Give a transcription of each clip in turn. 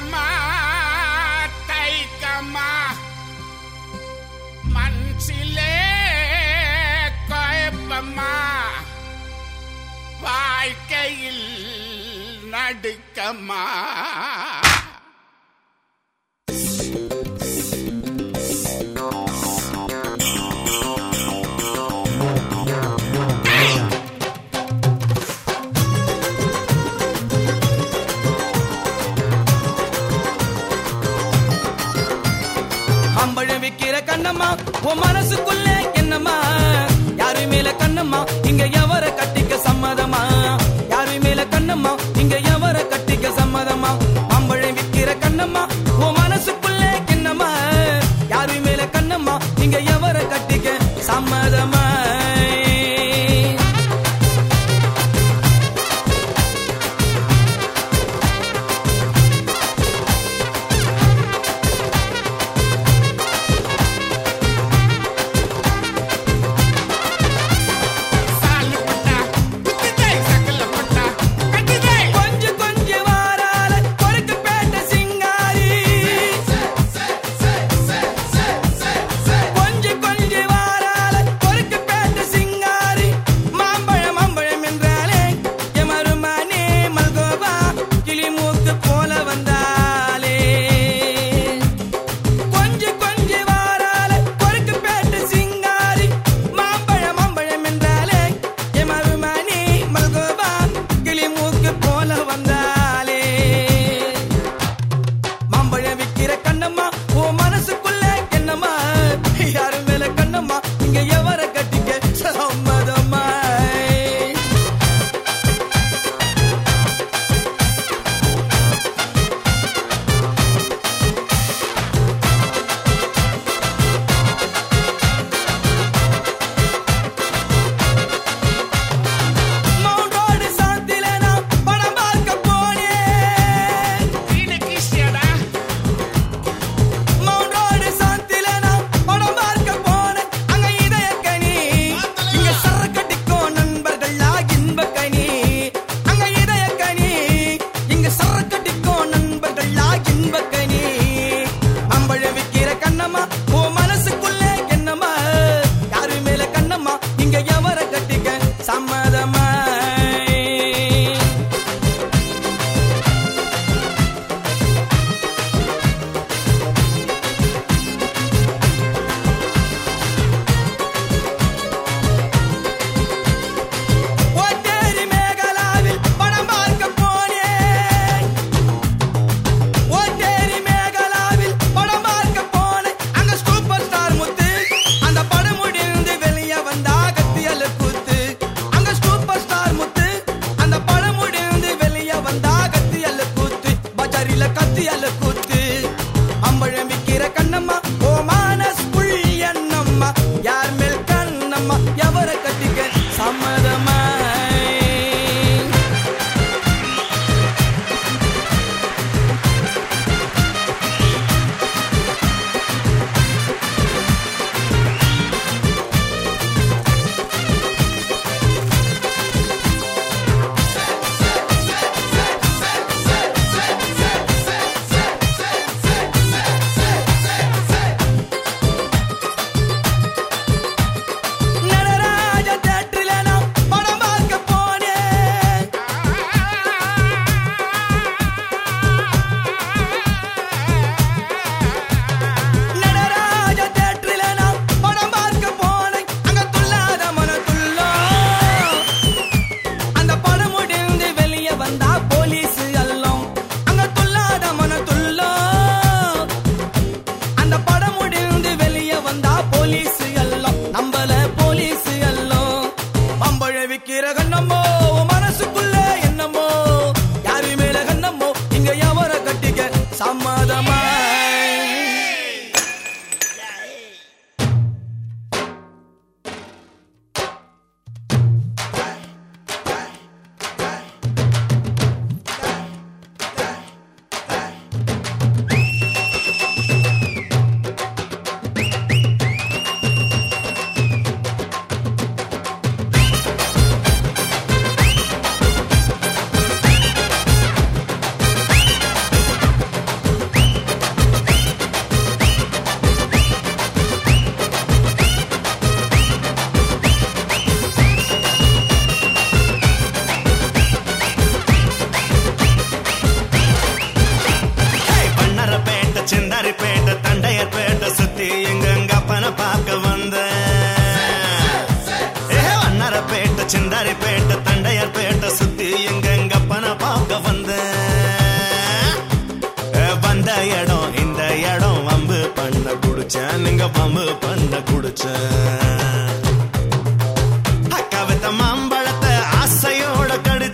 தைக்கமா தைக்கமா மனசிலே குழப்பமா வாழ்க்கையில் நடுக்கமா அம்பழம் விக்கிற கண்ணம்மா உன் மனசுக்குள்ள என்னம்மா யாரு மேல கண்ணம்மா இங்க எவர கட்டிக்க சம்மதமா யாரு மேல கண்ணம்மா இங்க எவர கட்டிக்க சம்மதமா அம்பழம் விக்கிற கண்ணம்மா உன் மனசுக்குள்ள என்னம்மா யாரு மேல கண்ணம்மா இங்க எவர கட்டிக்க சம்மதமா சாலுபட்டா அங்க பம்பு பண்ண குடிச்சேன் அக்கா வித்த மாம்பழத்தை ஆசையோட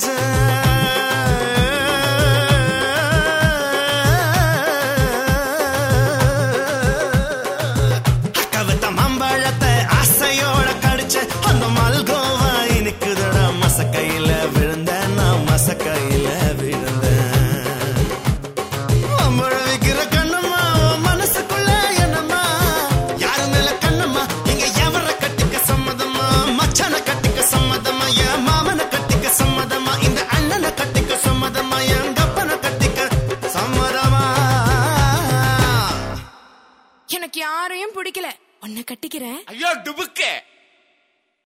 கடிச்சேன் அக்கா வித்த மாம்பழத்தை ஆசையோட கடிச்சேன் அந்த மல்கோவா இனிக்குதடா மசக்கையில விழுந்தேன் நான் மசக்கையில விழுந்தேன் மாம்பழம் விக்கிற கண்ணம்மா உன் மனசுக்குள்ள என்னம்மா யாரு மேல கண்ணம்மா இங்க எவர கட்டிக்க சம்மதமா மச்சான கட்டிக்க சம்மதமா என் மாமனை கட்டிக்க சம்மதமா இந்த அண்ணனை கட்டிக்க சம்மதமா என் கப்பனை கட்டிக்க சம்மதமா எனக்கு யாரையும் பிடிக்கல உன்னை கட்டிக்கிறேன் ஐயோ டுபுக்கு